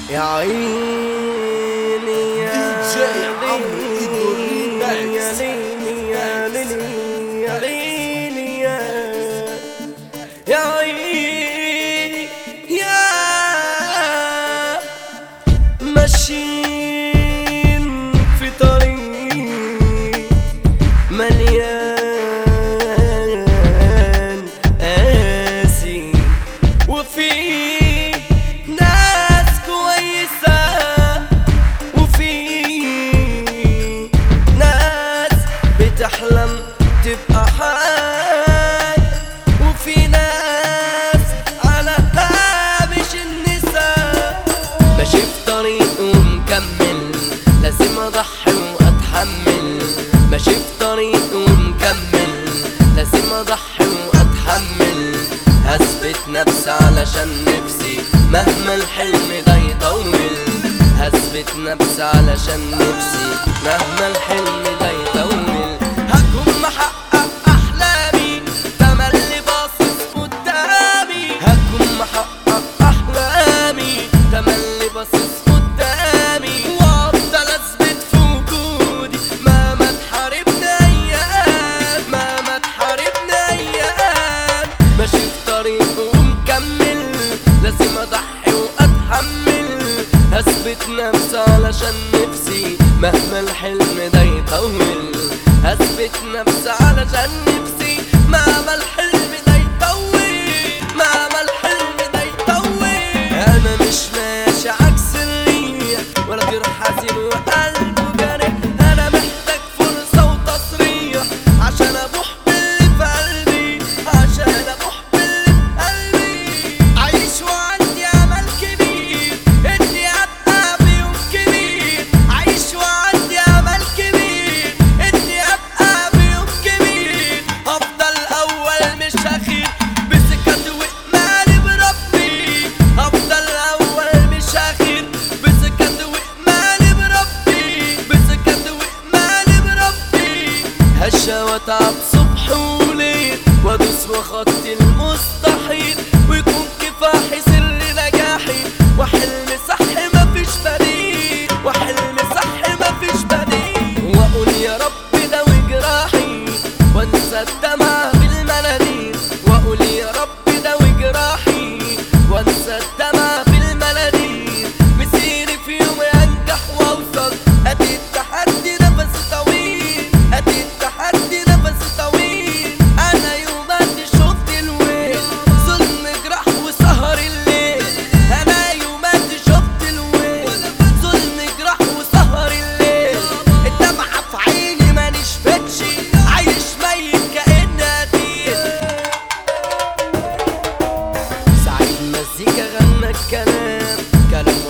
يا عيني يا DJ عمرو إيدو ريماكس. يا ليلي يا ليلي يا ليلي يا يا عيني يا ماشيين في طريق مليان قاسي وفي ناس كويسة وفي ناس بتحلم تبقى حال وفي ناس على هامش النساء ماشي في طريق ومكمل لازم اضحي واتحمل ماشي في طريق ومكمل لازم اضحي واتحمل هثبت نفسي علشان نفسي مهما الحلم ده يطول هثبت نفسي علشان نفسي مهما الحلم ده يطول هكون محقق احلامي تملي باصص قدامي هكون محقق احلامي تملي باصص قدامي وافضل اثبت في وجودي مهما تحاربني ايام مهما تحاربني ايام ماشي في طريق ومكمل لازم اضحي واتحمل هثبت نفسي علشان نفسي مهما الحلم ده يطول هثبت نفسي علشان نفسي مهما الحلم ده يطول مهما الحلم ده يطول انا مش ماشي عكس الريح ولا غير حزين وقلبه جارح انا محتاج فرصة وتصريح عشان ابوح باللي في قلبي عشان ابوح باللي في قلبي عايش وعندي امل كبير اني ابقى في يوم كبير عايش وعندي امل كبير اني ابقى في يوم كبير افضل اول مش اخير بسكت وإيماني بربي افضل اول مش اخير بسكت وإيماني بربي بسكت وإيماني بربي هشا واتعب صبح وليل وادوس وخطي المستحيل ويكون كفاحي سر نجاحي وحلم صح مفيش بديل وحلم صح مفيش بديل واقول يا رب داوي جراحي وانسى الدمع بالمناديل واقول يا رب داوي جراحي وانسى الدمع بالمناديل مسيري في يوم انجح واوصل ادي التحدي نفس طويل ادي التحدي نفس طويل انا يوماتي شفت الويل ظلم جراح وسهر الليل انا يوماتي شفت الويل ظلم جراح وسهر الليل الدمعة في عيني ما نشفتش عايش ميت كأني قتيل سعيد مزيكا غنى الكلام كلام